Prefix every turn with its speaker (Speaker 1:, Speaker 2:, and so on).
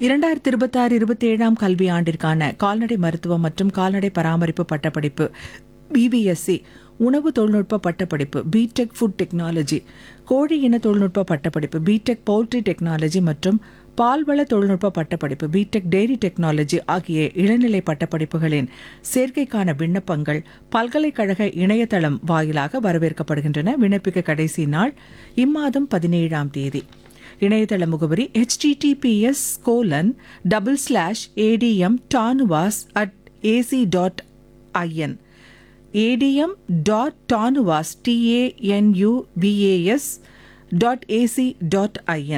Speaker 1: இரண்டாயிரத்தி இருபத்தாறு இருபத்தி ஏழாம் கல்வி ஆண்டிற்கான கால்நடை மருத்துவம் மற்றும் கால்நடை பராமரிப்பு பட்டப்படிப்பு பிபிஎஸ்சி உணவு தொழில்நுட்ப பட்டப்படிப்பு பிடெக் ஃபுட் டெக்னாலஜி கோழி இன தொழில்நுட்ப பட்டப்படிப்பு பிடெக் பவுல்ட்ரி டெக்னாலஜி மற்றும் பால்வள தொழில்நுட்ப பட்டப்படிப்பு பிடெக் டெய்ரி டெக்னாலஜி ஆகிய இளநிலை பட்டப்படிப்புகளின் சேர்க்கைக்கான விண்ணப்பங்கள் பல்கலைக்கழக இணையதளம் வாயிலாக வரவேற்கப்படுகின்றன விண்ணப்பிக்க கடைசி நாள் இம்மாதம் பதினேழாம் தேதி இணையதள முகவரி https colon double slash ATM Tanuvas at AC dot IN ATM dot Tanuvas TANUVAS dot AC dot IN